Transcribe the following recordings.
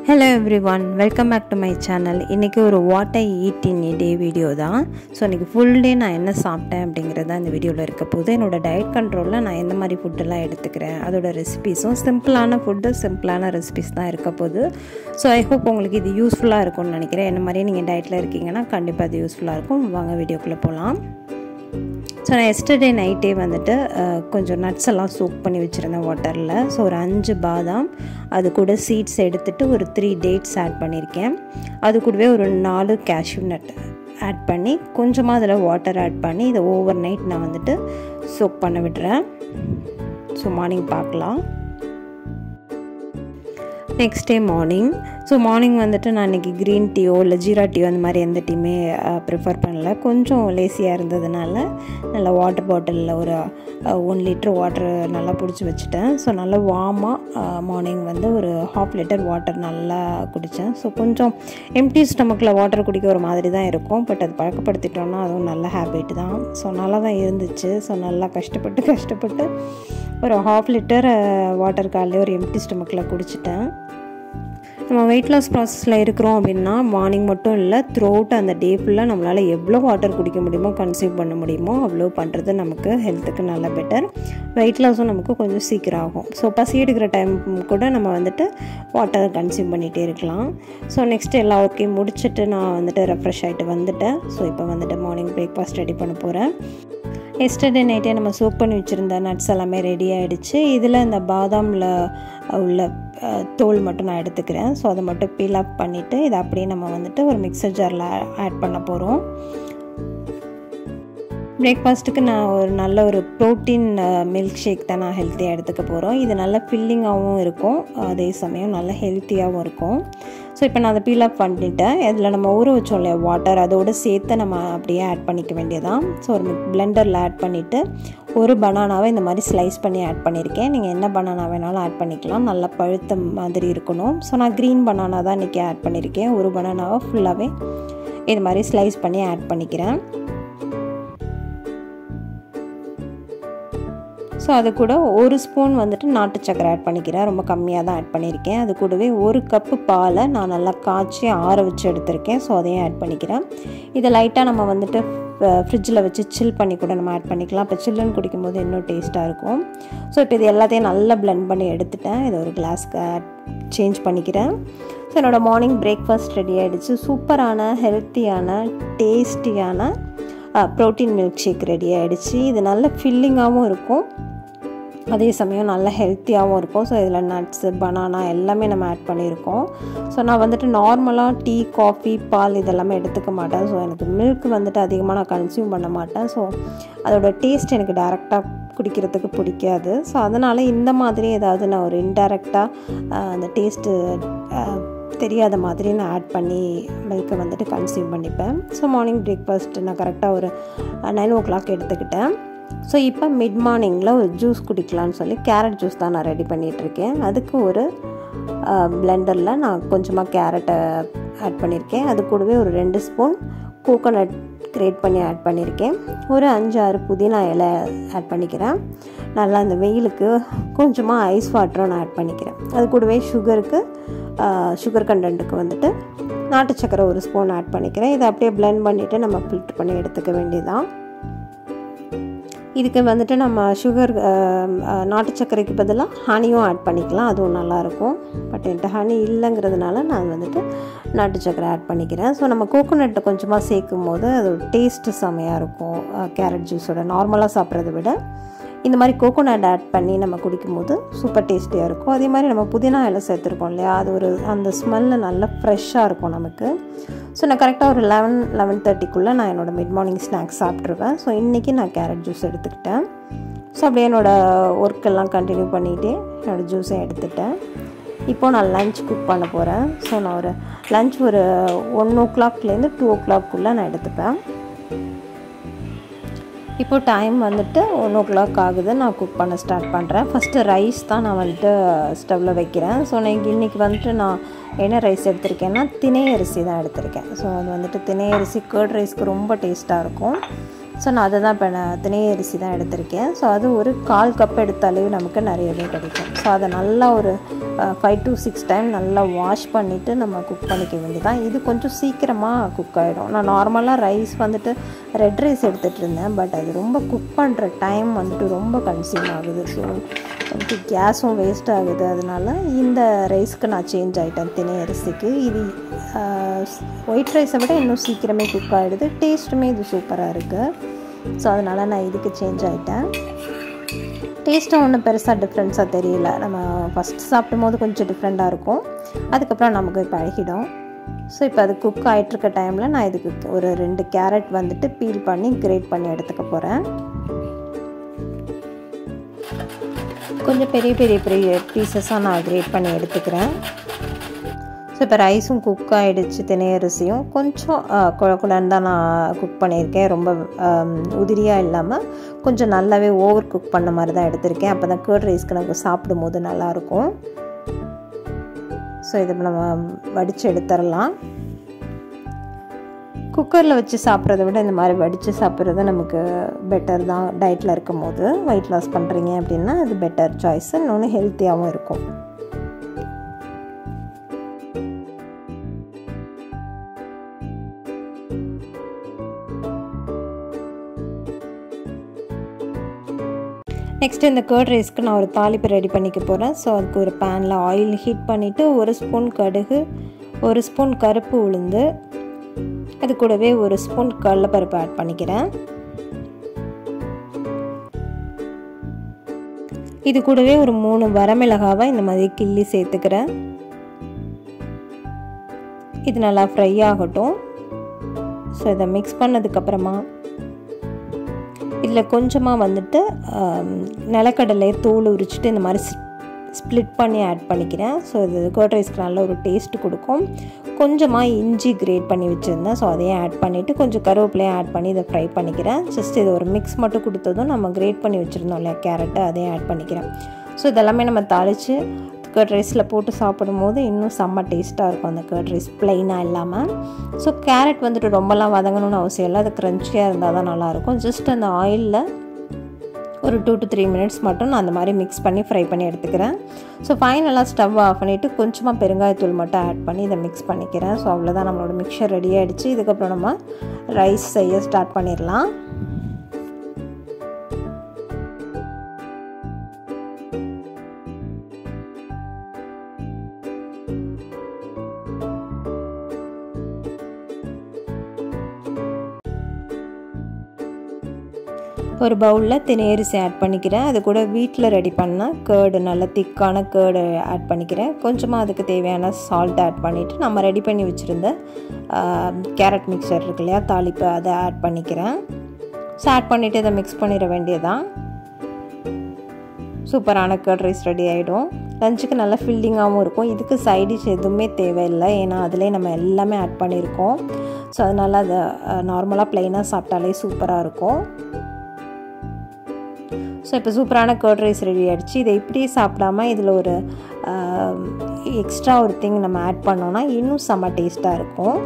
hello every one welcome back to my channel இன்றைக்கி ஒரு what I eat in day video தான் so இன்றைக்கி full day நான் என்ன சாப்பிட்டேன் அப்படிங்கிறது தான் இந்த வீடியோவில் இருக்க போது என்னோடய டயட் கண்ட்ரோலில் நான் எந்த மாதிரி ஃபுட்டெல்லாம் எடுத்துக்கிறேன் அதோட ரெசிபீஸும் சிம்பிளான ஃபுட்டு சிம்பிளான ரெசிபிஸ் தான் இருக்க போகுது ஸோ ஐ ஹோப் உங்களுக்கு இது யூஸ்ஃபுல்லாக இருக்கும்னு நினைக்கிறேன் என்ன மாதிரியே நீங்கள் டயட்டில் இருக்கீங்கன்னா கண்டிப்பாக அது யூஸ்ஃபுல்லாக இருக்கும் வாங்க வீடியோக்குள்ளே போகலாம் ஸோ நான் எஸ்டர்டே நைட்டே வந்துட்டு அஹ், கொஞ்சம் நட்ஸ் எல்லாம் சோக் பண்ணி வச்சுருந்தேன் வாட்டரில் ஸோ ஒரு அஞ்சு பாதாம் அது கூட சீட்ஸ் எடுத்துட்டு ஒரு த்ரீ டேட்ஸ் ஆட் பண்ணியிருக்கேன் அது கூடவே ஒரு நாலு கேஷ்யூ நட் ஆட் பண்ணி கொஞ்சமாக அதில் வாட்டர் ஆட் பண்ணி இதை ஓவர் நைட் நான் வந்துட்டு சோக் பண்ண விடுறேன் ஸோ மார்னிங் பார்க்கலாம் next day morning so morning வந்துட்டு நான் இன்றைக்கி க்ரீன் டீயோ இல்லை ஜீரா டீயோ அந்த மாதிரி எந்த டீயுமே ப்ரிஃபர் பண்ணல கொஞ்சம் லேசியாக இருந்ததுனால நல்லா வாட்டர் பாட்டிலில் ஒரு ஒன் லிட்டர் வாட்டர் நல்லா பிடிச்சி வச்சுட்டேன் ஸோ நல்லா வார்மாக மார்னிங் வந்து ஒரு ஹாஃப் லிட்டர் வாட்டர் நல்லா குடித்தேன் ஸோ கொஞ்சம் எம்டி ஸ்டமக்கில் வாட்டர் குடிக்க ஒரு மாதிரி தான் இருக்கும் பட் அது பழக்கப்படுத்திட்டோன்னா அதுவும் நல்ல ஹேபிட் தான் ஸோ நல்லா தான் இருந்துச்சு ஸோ நல்லா கஷ்டப்பட்டு கஷ்டப்பட்டு ஒரு ஹாஃப் லிட்டர் வாட்டர் காலையில் ஒரு எம்டி ஸ்டமக்கில் குடிச்சிட்டேன் நம்ம வெயிட் லாஸ் ப்ராசஸில் இருக்கிறோம் அப்படின்னா மார்னிங் மட்டும் இல்லை த்ரூ அவுட் அந்த டே ஃபுல்லாக நம்மளால் எவ்வளோ வாட்டர் குடிக்க முடியுமோ கன்சியூம் பண்ண முடியுமோ அவ்வளோ பண்ணுறது நமக்கு ஹெல்த்துக்கு நல்ல பெட்டர் வெயிட் லாஸும் நமக்கு கொஞ்சம் சீக்கிரம் ஆகும் ஸோ பசி எடுக்கிற டைம் கூட நம்ம வந்துட்டு வாட்டர் கன்சியூம் பண்ணிகிட்டே இருக்கலாம் ஸோ நெக்ஸ்ட் எல்லா ஒர்க்கையும் முடிச்சுட்டு நான் வந்துட்டு ரெஃப்ரெஷ் ஆகிட்டு வந்துட்டேன் ஸோ இப்போ வந்துட்டு மார்னிங் பிரேக்ஃபாஸ்ட் ரெடி பண்ண போகிறேன் எஸ்டர்டே நைட்டே நம்ம சோக் பண்ணி வச்சுருந்த நட்ஸ் எல்லாமே ரெடி ஆகிடுச்சு இதில் இந்த பாதாமில் உள்ள அஹ், தோல் மட்டும் நான் எடுத்துக்கிறேன் ஸோ அதை மட்டும் பீல் அப் பண்ணிவிட்டு இதை அப்படியே நம்ம வந்துட்டு ஒரு மிக்சர் ஜாரில் ஆட் பண்ண போகிறோம் பிரேக்ஃபாஸ்ட்டுக்கு நான் ஒரு நல்ல ஒரு ப்ரோட்டீன் மில்க் ஷேக் தான் நான் ஹெல்த்தியாக எடுத்துக்க போகிறோம் இது நல்ல ஃபில்லிங்காகவும் இருக்கும் அதே சமயம் நல்ல ஹெல்த்தியாகவும் இருக்கும் ஸோ இப்போ நான் அதை பீல் அப் பண்ணிட்டேன் இதில் நம்ம ஊற வச்சோம் இல்லையா வாட்டர் அதோடு சேர்த்து நம்ம அப்படியே ஆட் பண்ணிக்க வேண்டியதான் ஸோ ஒரு பிளெண்டரில் ஆட் பண்ணிவிட்டு ஒரு பனானாவை இந்த மாதிரி ஸ்லைஸ் பண்ணி ஆட் பண்ணியிருக்கேன் நீங்கள் என்ன பனானா வேணாலும் ஆட் பண்ணிக்கலாம் நல்லா பழுத்த மாதிரி இருக்கணும் ஸோ நான் க்ரீன் பனானா தான் இன்றைக்கி ஆட் பண்ணியிருக்கேன் ஒரு பனானாவை ஃபுல்லாகவே இது மாதிரி ஸ்லைஸ் பண்ணி ஆட் பண்ணிக்கிறேன் ஸோ அது கூட ஒரு ஸ்பூன் வந்துட்டு நாட்டு சக்கரை ஆட் பண்ணிக்கிறேன் ரொம்ப கம்மியாக தான் ஆட் பண்ணியிருக்கேன் அது கூடவே ஒரு கப்பு பாலை நான் நல்லா காய்ச்சி ஆற வச்சு எடுத்திருக்கேன் ஸோ அதையும் ஆட் பண்ணிக்கிறேன் இதை லைட்டாக நம்ம வந்துட்டு ஃப்ரிட்ஜில் வச்சு சில் பண்ணி கூட நம்ம ஆட் பண்ணிக்கலாம் இப்போ சில்லுன்னு குடிக்கும்போது இன்னும் டேஸ்ட்டாக இருக்கும் ஸோ இப்போ இது எல்லாத்தையும் நல்லா blend பண்ணி எடுத்துட்டேன் இதை ஒரு கிளாஸ்க்கு சேஞ்ச் பண்ணிக்கிறேன் ஸோ என்னோடய மார்னிங் பிரேக்ஃபாஸ்ட் ரெடி ஆகிடுச்சு சூப்பரான ஹெல்த்தியான டேஸ்டியான ப்ரோட்டீன் மில்க் ஷேக் ரெடி ஆகிடுச்சு இது நல்ல ஃபில்லிங்காகவும் இருக்கும் அதே சமயம் நல்ல ஹெல்த்தியாகவும் இருக்கும் ஸோ இதில் நட்ஸு பனானா எல்லாமே நம்ம ஆட் பண்ணியிருக்கோம் ஸோ நான் வந்துட்டு நார்மலாக டீ காஃபி பால் இதெல்லாமே எடுத்துக்க மாட்டேன் ஸோ எனக்கு மில்க் வந்துட்டு அதிகமாக நான் கன்சியூம் பண்ண மாட்டேன் ஸோ அதோட டேஸ்ட் எனக்கு டேரெக்டாக குடிக்கிறதுக்கு பிடிக்காது ஸோ அதனால் இந்த மாதிரி ஏதாவது நான் ஒரு இன்டெரக்டாக அந்த டேஸ்ட்டு தெரியாத மாதிரி நான் ஆட் பண்ணி மில்க்கை வந்துட்டு கன்சியூம் பண்ணிப்பேன் ஸோ மார்னிங் பிரேக்ஃபாஸ்ட் நான் கரெக்டாக ஒரு நைன் ஓ கிளாக் எடுத்துக்கிட்டேன் ஸோ இப்போ மிட் மார்னிங்கில் ஒரு ஜூஸ் குடிக்கலான்னு சொல்லி கேரட் ஜூஸ் தான் நான் ரெடி பண்ணிகிட்ருக்கேன் அதுக்கு ஒரு பிளெண்டரில் நான் கொஞ்சமாக கேரட்டை ஆட் பண்ணியிருக்கேன் அது கூடவே ஒரு ரெண்டு ஸ்பூன் கோகோனட் கிரேட் பண்ணி ஆட் பண்ணியிருக்கேன் ஒரு அஞ்சு ஆறு புதினா இலை ஆட் பண்ணிக்கிறேன் நல்லா அந்த வெயிலுக்கு கொஞ்சமாக ஐஸ் வாட்டரும் நான் ஆட் பண்ணிக்கிறேன் அது கூடவே சுகருக்கு சுகர் கண்டென்ட்டுக்கு வந்துட்டு நாட்டு சக்கரை ஒரு ஸ்பூன் ஆட் பண்ணிக்கிறேன் இதை அப்படியே blend பண்ணிவிட்டு நம்ம ஃபில்ட்ரு பண்ணி எடுத்துக்க வேண்டியதான் இதுக்கு வந்துட்டு நம்ம சுகர் நாட்டு சர்க்கரைக்கு பதிலாக ஹனியும் ஆட் பண்ணிக்கலாம் அதுவும் நல்லாயிருக்கும் பட் என்கிட்ட ஹனி இல்லைங்கிறதுனால நான் வந்துட்டு நாட்டு சர்க்கரை ஆட் பண்ணிக்கிறேன் ஸோ நம்ம கோகோனட்டை கொஞ்சமாக சேர்க்கும் போது அது டேஸ்ட்டு செமையாக இருக்கும் கேரட் ஜூஸோட நார்மலாக சாப்பிட்றத விட இந்த மாதிரி கோகோனட் ஆட் பண்ணி நம்ம குடிக்கும்போது சூப்பர் டேஸ்டியாக இருக்கும் அதே மாதிரி நம்ம புதினா இலை சேர்த்துருக்கோம் இல்லையா அது ஒரு அந்த ஸ்மெல்லு நல்லா ஃப்ரெஷ்ஷாக இருக்கும் நமக்கு ஸோ நான் கரெக்டாக ஒரு லெவன் லெவன் தேர்ட்டிக்குள்ளே நான் என்னோடய மிட் மார்னிங் ஸ்நாக்ஸ் சாப்பிட்ருவேன் ஸோ இன்றைக்கி நான் கேரட் ஜூஸ் எடுத்துக்கிட்டேன் ஸோ அப்படியே என்னோடய ஒர்க்கெல்லாம் கண்டினியூ பண்ணிகிட்டே என்னோடய ஜூஸை எடுத்துட்டேன் இப்போது நான் லஞ்ச் குக் பண்ண போகிறேன் ஸோ நான் ஒரு லஞ்ச் ஒரு ஒன் ஓ கிளாக்லேருந்து டூ ஓ கிளாக்குள்ளே நான் எடுத்துப்பேன் இப்போ டைம் வந்துட்டு ஒன் ஓ கிளாக் ஆகுது நான் குக் பண்ண ஸ்டார்ட் பண்ணுறேன் ஃபஸ்ட்டு ரைஸ் தான் நான் வந்துட்டு ஸ்டவ்வில் வைக்கிறேன் ஸோ நான் இன்றைக்கி வந்துட்டு நான் என்ன ரைஸ் எடுத்திருக்கேன்னா திணை அரிசி தான் எடுத்திருக்கேன் ஸோ அது வந்துட்டு திணை அரிசி கேர்ட் ரைஸ்க்கு ரொம்ப டேஸ்ட்டாக இருக்கும் ஸோ நான் அதை தான் இப்போ நான் திணை அரிசி தான் எடுத்திருக்கேன் ஸோ அது ஒரு கால் கப் எடுத்தாலே நமக்கு நிறையவே கிடைக்கும் ஸோ அதை நல்லா ஒரு ஃபைவ் டு சிக்ஸ் டைம் நல்லா வாஷ் பண்ணிவிட்டு நம்ம குக் பண்ணிக்க வேண்டியதான் இது கொஞ்சம் சீக்கிரமாக குக் ஆகிடும் நான் நார்மலாக ரைஸ் வந்துட்டு ரெட் ரைஸ் எடுத்துகிட்டு இருந்தேன் பட் அது ரொம்ப குக் பண்ணுற டைம் வந்துட்டு ரொம்ப கன்சியூம் ஆகுது ஸோ எனக்கு கேஸும் வேஸ்ட் ஆகுது அதனால இந்த ரைஸ்க்கு நான் சேஞ்ச் ஆகிட்டேன் திணை அரிசிக்கு இது ஒயிட் ரைஸை விட இன்னும் சீக்கிரமே குக் ஆகிடுது டேஸ்ட்டுமே இது சூப்பராக இருக்குது ஸோ அதனால் நான் இதுக்கு சேஞ்ச் ஆகிட்டேன் டேஸ்ட்டும் ஒன்றும் பெருசாக டிஃப்ரென்ஸாக தெரியல நம்ம ஃபஸ்ட் சாப்பிடும் போது கொஞ்சம் டிஃப்ரெண்ட்டாக இருக்கும் அதுக்கப்புறம் நமக்கு பழகிடும் ஸோ இப்போ அது குக் ஆகிட்டுருக்க டைமில் நான் இதுக்கு ஒரு ரெண்டு கேரட் வந்துட்டு பீல் பண்ணி கிரேட் பண்ணி எடுத்துக்க போகிறேன் கொஞ்சம் பெரிய பெரிய பெரிய பீசஸாக நான் கிரேட் பண்ணி எடுத்துக்கிறேன் ஸோ இப்போ ரைஸும் குக் ஆகிடுச்சு திணையரிசியும் கொஞ்சம் குழ குழன்னு தான் நான் குக் பண்ணியிருக்கேன் ரொம்ப உதிரியாக இல்லாமல் கொஞ்சம் நல்லாவே ஓவர் குக் பண்ண மாதிரி தான் எடுத்திருக்கேன் அப்போ தான் கேர்ட் ரைஸ்க்கு நமக்கு சாப்பிடும் போது நல்லாயிருக்கும் ஸோ இதை நம்ம வடித்து எடுத்துடலாம் குக்கரில் வச்சு சாப்பிட்றத விட இந்த மாதிரி வடித்து சாப்பிட்றது நமக்கு பெட்டர் தான் டயட்டில் இருக்கும் போது வெயிட் லாஸ் பண்ணுறீங்க அப்படின்னா அது பெட்டர் சாய்ஸ் இன்னொன்று ஹெல்த்தியாகவும் இருக்கும் நெக்ஸ்ட் இந்த கேர்ட் ரைஸ்க்கு நான் ஒரு தாளிப்பு ரெடி பண்ணிக்க போகிறேன் ஸோ அதுக்கு ஒரு பேனில் ஆயில் ஹீட் பண்ணிவிட்டு ஒரு ஸ்பூன் கடுகு ஒரு ஸ்பூன் கருப்பு உளுந்து அது கூடவே ஒரு ஸ்பூன் கடலைப்பருப்பு ஆட் பண்ணிக்கிறேன் இது கூடவே ஒரு மூணு வரமிளகாவை இந்த மாதிரி கிள்ளி சேர்த்துக்கிறேன் இது நல்லா ஃப்ரை ஆகட்டும் ஸோ இதை மிக்ஸ் பண்ணதுக்கப்புறமா இதில் கொஞ்சமாக வந்துட்டு நிலக்கடலை தோல் உரிச்சிட்டு இந்த மாதிரி ஸ்ப்ளிட் பண்ணி ஆட் பண்ணிக்கிறேன் ஸோ இது கர்ட் ரைஸ்க்கு நல்ல ஒரு டேஸ்ட் கொடுக்கும் கொஞ்சமாக இஞ்சி கிரேட் பண்ணி வச்சுருந்தேன் ஸோ அதையும் ஆட் பண்ணிவிட்டு கொஞ்சம் கருவேப்பிலையும் ஆட் பண்ணி இதை ஃப்ரை பண்ணிக்கிறேன் ஜஸ்ட் இது ஒரு மிக்ஸ் மட்டும் கொடுத்ததும் நம்ம கிரேட் பண்ணி வச்சுருந்தோம் இல்லையா கேரட்டு அதையும் ஆட் பண்ணிக்கிறேன் ஸோ இதெல்லாமே நம்ம தாளித்து கர்ட் ரைஸில் போட்டு சாப்பிடும்போது இன்னும் செம்ம டேஸ்ட்டாக இருக்கும் அந்த கர்ட் ரைஸ் ப்ளைனாக இல்லாமல் ஸோ கேரட் வந்துட்டு ரொம்பலாம் வதங்கணும்னு அவசியம் இல்லை அது க்ரன்ச்சியாக இருந்தால் தான் நல்லாயிருக்கும் ஜஸ்ட் அந்த ஆயிலில் ஒரு டூ டு த்ரீ மினிட்ஸ் மட்டும் நான் அந்த மாதிரி மிக்ஸ் பண்ணி ஃப்ரை பண்ணி எடுத்துக்கிறேன் ஸோ ஃபைனலாக ஸ்டவ் ஆஃப் பண்ணிவிட்டு கொஞ்சமாக பெருங்காயத்தூள் மட்டும் ஆட் பண்ணி இதை மிக்ஸ் பண்ணிக்கிறேன் ஸோ அவ்வளோதான் நம்மளோட மிக்சர் ரெடி ஆகிடுச்சு இதுக்கப்புறம் நம்ம ரைஸ் செய்ய ஸ்டார்ட் பண்ணிடலாம் ஒரு பவுலில் திணையரிசி ஆட் பண்ணிக்கிறேன் அது கூட வீட்டில் ரெடி பண்ண கேர்டு நல்ல திக்கான கேர்டு ஆட் பண்ணிக்கிறேன் கொஞ்சமாக அதுக்கு தேவையான சால்ட் ஆட் பண்ணிவிட்டு நம்ம ரெடி பண்ணி வச்சுருந்த கேரட் மிக்சர் இருக்கு இல்லையா தாளிப்பு அதை ஆட் பண்ணிக்கிறேன் ஸோ ஆட் பண்ணிவிட்டு இதை மிக்ஸ் பண்ணிட வேண்டியதான் சூப்பரான கர்ட் ரைஸ் ரெடி ஆகிடும் லஞ்சுக்கு நல்லா ஃபில்லிங்காகவும் இருக்கும் இதுக்கு சைடிஷ் எதுவுமே தேவையில்லை ஏன்னா அதிலே நம்ம எல்லாமே ஆட் பண்ணியிருக்கோம் ஸோ அதனால் அதை நார்மலாக ப்ளைனாக சாப்பிட்டாலே சூப்பராக இருக்கும் ஸோ இப்போ சூப்பரான கர்ட் ரைஸ் ரெடி ஆகிடுச்சு இதை இப்படியே சாப்பிடாம இதில் ஒரு எக்ஸ்ட்ரா ஒரு திங் நம்ம ஆட் பண்ணோன்னா இன்னும் செம்ம டேஸ்ட்டாக இருக்கும்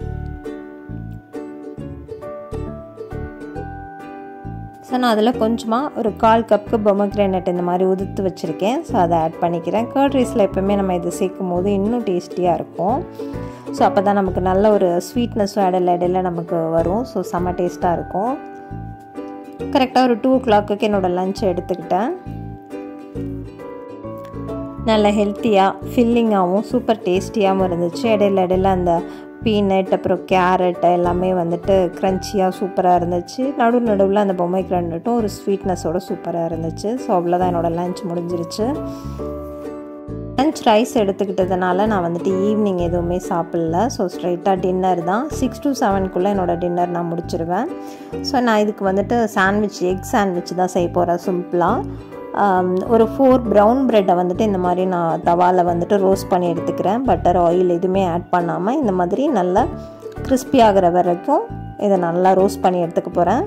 ஸோ நான் அதில் கொஞ்சமாக ஒரு கால் கப்புக்கு பொமக்ரானட் இந்த மாதிரி உதுத்து வச்சுருக்கேன் ஸோ அதை ஆட் பண்ணிக்கிறேன் கர்ட் ரைஸில் எப்போவுமே நம்ம இது சேர்க்கும் போது இன்னும் டேஸ்டியாக இருக்கும் ஸோ அப்போ தான் நமக்கு நல்ல ஒரு ஸ்வீட்னஸும் இடையில இடையில நமக்கு வரும் ஸோ செம்ம டேஸ்ட்டாக இருக்கும் கரெக்டாக ஒரு டூ ஓ கிளாக்குக்கு என்னோடய லஞ்சை எடுத்துக்கிட்டேன் நல்ல ஹெல்த்தியாக ஃபில்லிங்காகவும் சூப்பர் டேஸ்டியாகவும் இருந்துச்சு இடையில இடையில அந்த பீனட் அப்புறம் கேரட் எல்லாமே வந்துட்டு க்ரன்ச்சியாக சூப்பராக இருந்துச்சு நடு நடுவில் அந்த பொம்மை கிரானட்டும் ஒரு ஸ்வீட்னஸோட சூப்பராக இருந்துச்சு ஸோ அவ்வளோதான் என்னோடய லஞ்ச் முடிஞ்சிருச்சு லஞ்ச் ரைஸ் எடுத்துக்கிட்டதுனால நான் வந்துட்டு ஈவினிங் எதுவுமே சாப்பிடல ஸோ ஸ்ட்ரைட்டாக டின்னர் தான் சிக்ஸ் டு செவனுக்குள்ளே என்னோடய டின்னர் நான் முடிச்சிருவேன் ஸோ நான் இதுக்கு வந்துட்டு சாண்ட்விச் எக் சாண்ட்விச் தான் செய்ய போகிறேன் சிம்பிளாக ஒரு ஃபோர் ப்ரௌன் ப்ரெட்டை வந்துட்டு இந்த மாதிரி நான் தவாவில் வந்துட்டு ரோஸ்ட் பண்ணி எடுத்துக்கிறேன் பட்டர் ஆயில் எதுவுமே ஆட் பண்ணாமல் இந்த மாதிரி நல்லா கிறிஸ்பி ஆகிற வரைக்கும் இதை நல்லா ரோஸ்ட் பண்ணி எடுத்துக்க போகிறேன்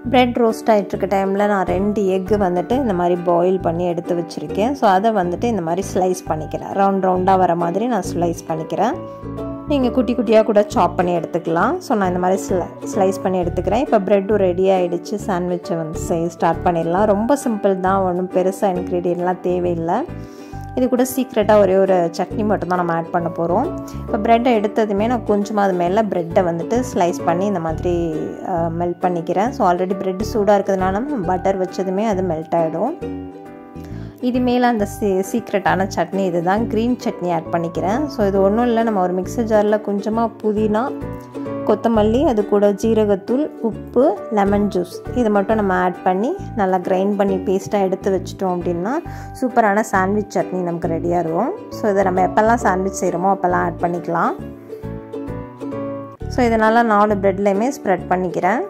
ப்ரெட் ரோஸ்ட் ஆகிட்டுருக்க டைமில் நான் ரெண்டு எக்கு வந்துட்டு இந்த மாதிரி பாயில் பண்ணி எடுத்து வச்சுருக்கேன் ஸோ அதை வந்துட்டு இந்த மாதிரி ஸ்லைஸ் பண்ணிக்கிறேன் ரவுண்ட் ரவுண்டாக வர மாதிரி நான் ஸ்லைஸ் பண்ணிக்கிறேன் நீங்கள் குட்டி குட்டியாக கூட சாப் பண்ணி எடுத்துக்கலாம் ஸோ நான் இந்த மாதிரி ஸ்லை ஸ்லைஸ் பண்ணி எடுத்துக்கிறேன் இப்போ ப்ரெட்டும் ரெடி ஆகிடுச்சு சாண்ட்விட்சை வந்து செய்ய ஸ்டார்ட் பண்ணிடலாம் ரொம்ப சிம்பிள் தான் ஒன்றும் பெருசாக இன்க்ரீடியன்ட்லாம் தேவையில்லை இது கூட சீக்ரெட்டாக ஒரே ஒரு சட்னி மட்டும் தான் நம்ம ஆட் பண்ண போகிறோம் இப்போ ப்ரெட்டை எடுத்ததுமே நான் கொஞ்சமாக அது மேலே ப்ரெட்டை வந்துட்டு ஸ்லைஸ் பண்ணி இந்த மாதிரி மெல்ட் பண்ணிக்கிறேன் ஸோ ஆல்ரெடி ப்ரெட் சூடாக இருக்கிறதுனால பட்டர் வச்சதுமே அது மெல்ட் ஆகிடும் இது மேலே அந்த சீ சீக்ரெட்டான சட்னி இது தான் க்ரீன் சட்னி ஆட் பண்ணிக்கிறேன் ஸோ இது ஒன்றும் இல்லை நம்ம ஒரு மிக்சர் ஜாரில் கொஞ்சமாக புதினா கொத்தமல்லி அது கூட ஜீரகத்தூள் உப்பு லெமன் ஜூஸ் இது மட்டும் நம்ம ஆட் பண்ணி நல்லா கிரைண்ட் பண்ணி பேஸ்ட்டாக எடுத்து வச்சிட்டோம் அப்படின்னா சூப்பரான சாண்ட்விச் சட்னி நமக்கு ரெடியாக இருக்கும் ஸோ இதை நம்ம எப்போல்லாம் சாண்ட்விச் செய்கிறோமோ அப்போல்லாம் ஆட் பண்ணிக்கலாம் ஸோ இதனால் நாலு ப்ரெட்லேயுமே ஸ்ப்ரெட் பண்ணிக்கிறேன்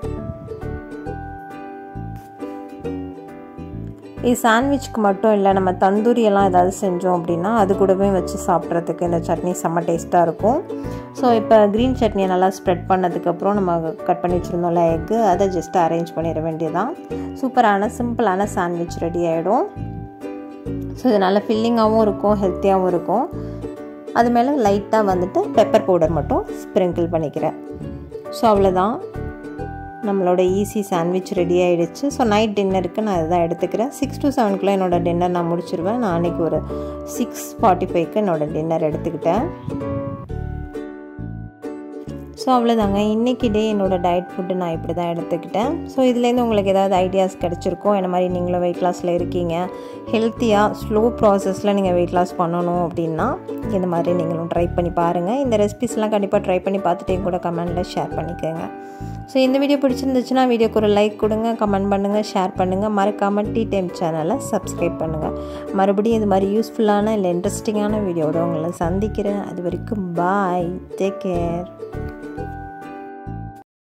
இது சாண்ட்விச்க்கு மட்டும் இல்லை நம்ம தந்தூரி எல்லாம் ஏதாவது செஞ்சோம் அப்படின்னா அது கூடவே வச்சு சாப்பிட்றதுக்கு இந்த சட்னி செம்ம டேஸ்ட்டாக இருக்கும் ஸோ இப்போ க்ரீன் சட்னியை நல்லா ஸ்ப்ரெட் பண்ணதுக்கப்புறம் நம்ம கட் பண்ணி வச்சுருந்தோம்ல எக்கு அதை ஜஸ்ட் அரேஞ்ச் பண்ணிட வேண்டியதான் சூப்பரான சிம்பிளான சாண்ட்விச் ரெடி ஆகிடும் ஸோ இது நல்லா ஃபில்லிங்காகவும் இருக்கும் ஹெல்த்தியாகவும் இருக்கும் அது மேலே லைட்டாக வந்துட்டு பெப்பர் பவுடர் மட்டும் ஸ்ப்ரிங்கிள் பண்ணிக்கிறேன் ஸோ அவ்வளோதான் நம்மளோட ஈஸி சாண்ட்விச் ரெடி ஆகிடுச்சு ஸோ நைட் டின்னருக்கு நான் இதுதான் எடுத்துக்கிறேன் சிக்ஸ் டு செவனுக்குள்ளே என்னோடய டின்னர் நான் முடிச்சிருவேன் நான் அன்றைக்கி ஒரு சிக்ஸ் ஃபார்ட்டி ஃபைவ்க்கு என்னோடய டின்னர் எடுத்துக்கிட்டேன் ஸோ அவ்வளோதாங்க இன்றைக்கி டே என்னோடய டயட் ஃபுட்டு நான் இப்படி தான் எடுத்துக்கிட்டேன் ஸோ இதுலேருந்து உங்களுக்கு ஏதாவது ஐடியாஸ் கிடச்சிருக்கோம் என்ன மாதிரி நீங்களும் வெயிட் லாஸில் இருக்கீங்க ஹெல்த்தியாக ஸ்லோ ப்ராசஸில் நீங்கள் வெயிட் லாஸ் பண்ணணும் அப்படின்னா இந்த மாதிரி நீங்களும் ட்ரை பண்ணி பாருங்கள் இந்த ரெசிபிஸ்லாம் கண்டிப்பாக ட்ரை பண்ணி பார்த்துட்டு கூட கமெண்டில் ஷேர் பண்ணிக்கோங்க ஸோ இந்த வீடியோ பிடிச்சிருந்துச்சுன்னா வீடியோக்கு ஒரு லைக் கொடுங்க கமெண்ட் பண்ணுங்கள் ஷேர் பண்ணுங்கள் மறக்காமல் டீ டைம் சேனலை சப்ஸ்கிரைப் பண்ணுங்கள் மறுபடியும் இது மாதிரி யூஸ்ஃபுல்லான இல்லை இன்ட்ரெஸ்டிங்கான வீடியோட உங்களை சந்திக்கிறேன் அது வரைக்கும் பாய் டேக் கேர்